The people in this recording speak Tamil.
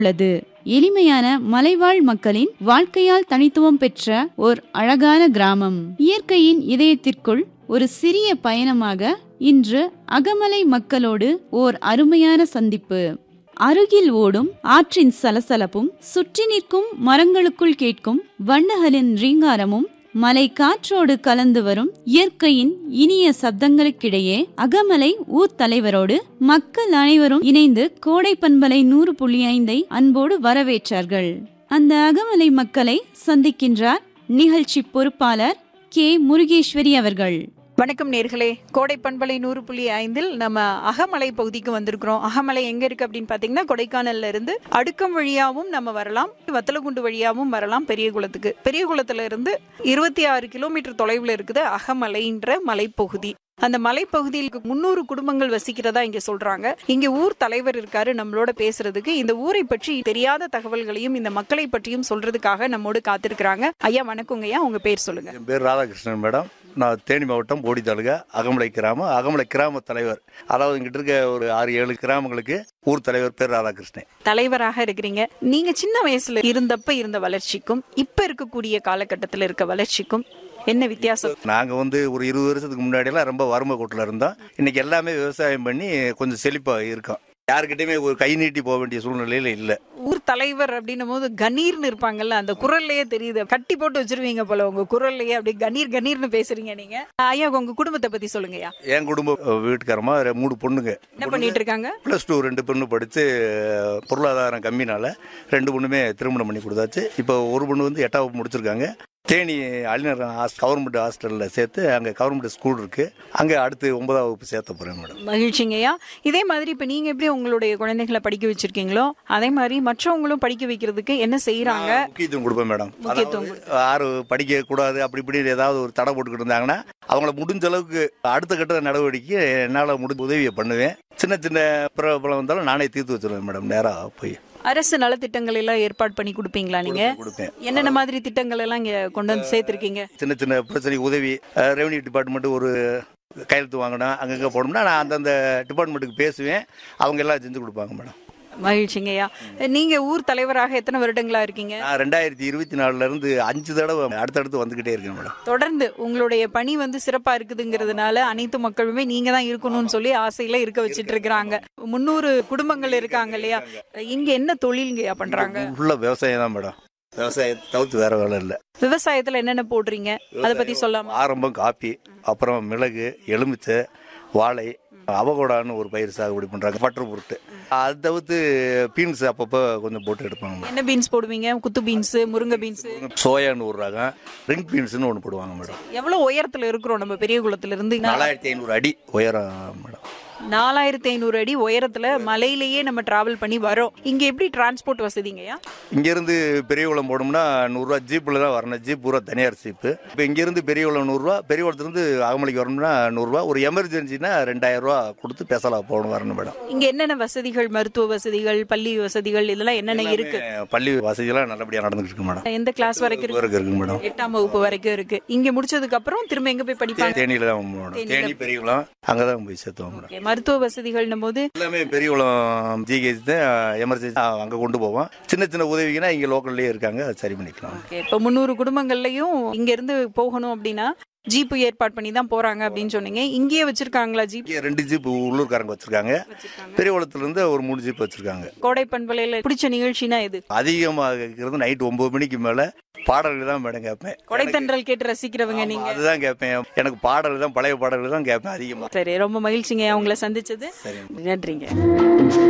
உள்ளது எளிமையான மலைவாழ் மக்களின் வாழ்க்கையால் தனித்துவம் பெற்ற ஓர் அழகான கிராமம் இயற்கையின் இதயத்திற்குள் ஒரு சிறிய பயணமாக இன்று அகமலை மக்களோடு ஓர் அருமையான சந்திப்பு அருகில் ஓடும் ஆற்றின் சலசலப்பும் சுற்றி நிற்கும் மரங்களுக்குள் கேட்கும் வண்ணகளின் ரீங்காரமும் மலை காற்றோடு கலந்து வரும் இயற்கையின் இனிய சப்தங்களுக்கிடையே அகமலை ஊர் தலைவரோடு மக்கள் அனைவரும் இணைந்து கோடை பண்பலை நூறு புள்ளி ஐந்தை அன்போடு வரவேற்றார்கள் அந்த அகமலை மக்களை சந்திக்கின்றார் நிகழ்ச்சி பொறுப்பாளர் கே முருகேஸ்வரி அவர்கள் வணக்கம் நேர்களே கோடை பண்பலை நூறு புள்ளி ஐந்தில் நம்ம அகமலை பகுதிக்கு வந்திருக்கிறோம் அகமலை எங்க இருக்கு அப்படின்னு பாத்தீங்கன்னா கொடைக்கானல்ல இருந்து அடுக்கம் வழியாவும் நம்ம வரலாம் வத்தலகுண்டு வழியாவும் வரலாம் பெரியகுளத்துக்கு பெரியகுளத்துல இருந்து இருபத்தி ஆறு கிலோமீட்டர் தொலைவில் இருக்குது அகமலைன்ற மலைப்பகுதி அந்த மலைப்பகுதியில் முன்னூறு குடும்பங்கள் வசிக்கிறதா இங்க சொல்றாங்க இங்க ஊர் தலைவர் இருக்காரு நம்மளோட பேசுறதுக்கு இந்த ஊரை பற்றி தெரியாத தகவல்களையும் இந்த மக்களை பற்றியும் சொல்றதுக்காக நம்மோடு காத்திருக்கிறாங்க ஐயா வணக்கங்க ஐயா உங்க பேர் சொல்லுங்க என் பேர் ராதாகிருஷ்ணன் மேடம் நான் தேனி மாவட்டம் போடி தாலுகா அகமலை கிராமம் அகமலை கிராம தலைவர் அதாவது இங்கிட்ட இருக்க ஒரு ஆறு ஏழு கிராமங்களுக்கு ஊர் தலைவர் பேர் ராதாகிருஷ்ணன் தலைவராக இருக்கிறீங்க நீங்க சின்ன வயசுல இருந்தப்ப இருந்த வளர்ச்சிக்கும் இப்ப இருக்கக்கூடிய காலகட்டத்தில் இருக்க வளர்ச்சிக்கும் என்ன வித்தியாசம் நாங்கள் வந்து ஒரு இருபது வருஷத்துக்கு முன்னாடியெல்லாம் ரொம்ப வறுமை கோட்டில் இருந்தோம் இன்னைக்கு எல்லாமே விவசாயம் பண்ணி கொஞ்சம் செழிப்பாக இருக்கோம் யாருக்கிட்டையுமே ஒரு கை நீட்டி போக வேண்டிய சூழ்நிலையில் இல்லை ஊர் தலைவர் அப்படின்னும் போது கணீர்னு இருப்பாங்கல்ல அந்த குரல்லையே தெரியுது கட்டி போட்டு வச்சிருவீங்க போல உங்க குரல்லையே அப்படி கணீர் கணீர்னு பேசுறீங்க நீங்க ஐயா உங்க குடும்பத்தை பத்தி சொல்லுங்கய்யா என் குடும்ப வீட்டுக்காரமா ரெ- மூணு பொண்ணுங்க என்ன பண்ணிட்டு இருக்காங்க ப்ளஸ் டூ ரெண்டு பொண்ணு படித்து பொருளாதாரம் கம்மினால ரெண்டு பொண்ணுமே திருமணம் பண்ணி கொடுத்தாச்சு இப்போ ஒரு பொண்ணு வந்து எட்டாவது முடிச்சிருக்காங்க தேனி அலினர் கவர்மெண்ட் ஹாஸ்டலில் சேர்த்து அங்கே கவர்மெண்ட் ஸ்கூல் இருக்கு அங்கே அடுத்து ஒன்பதாம் வகுப்பு சேர்த்த போகிறேன் மேடம் மகிழ்ச்சிங்கய்யா இதே மாதிரி இப்ப நீங்க எப்படி உங்களுடைய குழந்தைகளை படிக்க வச்சிருக்கீங்களோ அதே மாதிரி மற்றவங்களும் படிக்க வைக்கிறதுக்கு என்ன செய்யறாங்க முக்கியத்துவம் கொடுப்பேன் மேடம் முக்கியத்துவம் அதாவது யாரு படிக்க கூடாது அப்படி இப்படி ஏதாவது ஒரு தடை போட்டுக்கிட்டு இருந்தாங்கன்னா அவங்கள முடிஞ்ச அளவுக்கு அடுத்த கட்ட நடவடிக்கை என்னால் முடிஞ்ச உதவியை பண்ணுவேன் சின்ன சின்ன பிரபலம் வந்தாலும் நானே தீர்த்து வச்சிருவேன் மேடம் நேராக போய் அரசு நலத்திட்டங்கள் எல்லாம் ஏற்பாடு பண்ணி கொடுப்பீங்களா நீங்க கொடுப்பேன் என்னென்ன மாதிரி திட்டங்கள் எல்லாம் இங்க கொண்டு வந்து சேர்த்திருக்கீங்க சின்ன சின்ன பிரச்சனை உதவி ரெவன்யூ டிபார்ட்மெண்ட் ஒரு கையெழுத்து வாங்கணும் அங்கங்கே போனோம்னா நான் அந்தந்த டிபார்ட்மெண்ட்டுக்கு பேசுவேன் அவங்க எல்லாம் செஞ்சு கொடுப்பாங்க மேடம் மகிழ்ச்சிங்கய்யா நீங்க ஊர் தலைவராக எத்தனை வருடங்களா இருக்கீங்க நான் ரெண்டாயிரத்தி இருபத்தி நாலுல இருந்து அஞ்சு தடவை அடுத்தடுத்து வந்துகிட்டே இருக்கேன் மேடம் தொடர்ந்து உங்களுடைய பணி வந்து சிறப்பா இருக்குதுங்கிறதுனால அனைத்து மக்களுமே நீங்க தான் இருக்கணும்னு சொல்லி ஆசையில இருக்க வச்சிட்டு இருக்கிறாங்க முன்னூறு குடும்பங்கள் இருக்காங்க இல்லையா இங்க என்ன தொழில்ங்கய்யா பண்றாங்க ஃபுல்லாக விவசாயம் தான் மேடம் விவசாயத்தை தவிர்த்து வேற வேலை இல்லை விவசாயத்துல என்னென்ன போடுறீங்க அதை பத்தி சொல்லாமா ஆரம்பம் காப்பி அப்புறம் மிளகு எலுமிச்சை வாழை அவகோடான்னு ஒரு பயிர் சாகுபடி பண்றாங்க பட்டர் பொருட்டு அது தவிர்த்து பீன்ஸ் அப்பப்போ கொஞ்சம் போட்டு எடுப்பாங்க மேடம். என்ன பீன்ஸ் போடுவீங்க குத்து பீன்ஸ் முருங்கை பீன்ஸ் சோயான்னு ஒரு ரகம் ரிங் பீன்ஸ்னு ஒன்று போடுவாங்க மேடம் எவ்வளவு உயரத்துல இருக்கிறோம் நம்ம பெரிய குளத்துல இருந்து நாலாயிரத்தி ஐநூறு அடி உயரம் மேடம் நாலாயிரத்தி ஐநூறு அடி உயரத்துல மலையிலேயே நம்ம டிராவல் பண்ணி வரோம் இங்க எப்படி டிரான்ஸ்போர்ட் வசதிங்கய்யா இங்கேருந்து பெரியகுளம் போனோம்னா நூறுரூவா ஜீப்பில் தான் வரணும் ஜீப் பூரா தனியார் ஜீப்பு இப்போ இங்கேருந்து பெரியகுளம் நூறுரூவா பெரியகுளத்துலேருந்து அகமலைக்கு வரணும்னா நூறுரூவா ஒரு எமர்ஜென்சினா ரெண்டாயிரம் ரூபா கொடுத்து பேசலாம் போகணும் வரணும் மேடம் இங்க என்னென்ன வசதிகள் மருத்துவ வசதிகள் பள்ளி வசதிகள் இதெல்லாம் என்னென்ன இருக்கு பள்ளி வசதியெல்லாம் நல்லபடியாக நடந்துட்டு இருக்கு மேடம் எந்த கிளாஸ் வரைக்கும் இருக்கு இருக்கு இருக்குங்க மேடம் எட்டாம் வகுப்பு வரைக்கும் இருக்கு இங்க முடிச்சதுக்கு அப்புறம் திரும்ப எங்க போய் படிப்பாங்க தேனியில தான் மேடம் தேனி பெரியகுளம் அங்கே தான் போய் சேர்த்துவோம் மேடம் Okay, மருத்துவ வசதிகள்னும் போது எல்லாமே பெரியகுளம் ஜிஹெச் தான் எமர்ஜென்சி அங்கே கொண்டு போவோம் சின்ன சின்ன உதவிக்குன்னா இங்கே லோக்கல்லே இருக்காங்க அதை சரி பண்ணிக்கலாம் okay, இப்ப முந்நூறு குடும்பங்கள்லயும் இங்க இருந்து போகணும் அப்படின்னா ஜீப்பு ஏற்பாடு பண்ணி தான் போறாங்க அப்படின்னு சொன்னீங்க இங்கேயே வச்சிருக்காங்களா ஜீப் இங்கே ரெண்டு ஜீப் உள்ளூர்காரங்க வச்சிருக்காங்க பெரியகுளத்துலேருந்து ஒரு மூணு ஜீப் வச்சிருக்காங்க கோடை பண்பலையில பிடிச்ச நிகழ்ச்சினா இது அதிகமாக இருக்கிறது நைட் ஒன்பது மணிக்கு மேலே பாடல்கள் தான் மேடம் கேட்பேன் கொடைத்தன்றல் கேட்டு ரசிக்கிறவங்க நீங்க அதுதான் கேட்பேன் எனக்கு பாடல் தான் பழைய பாடல்கள் தான் கேட்பேன் அதிகமாக சரி ரொம்ப மகிழ்ச்சிங்க உங்களை சந்திச்சது சரி நன்றிங்க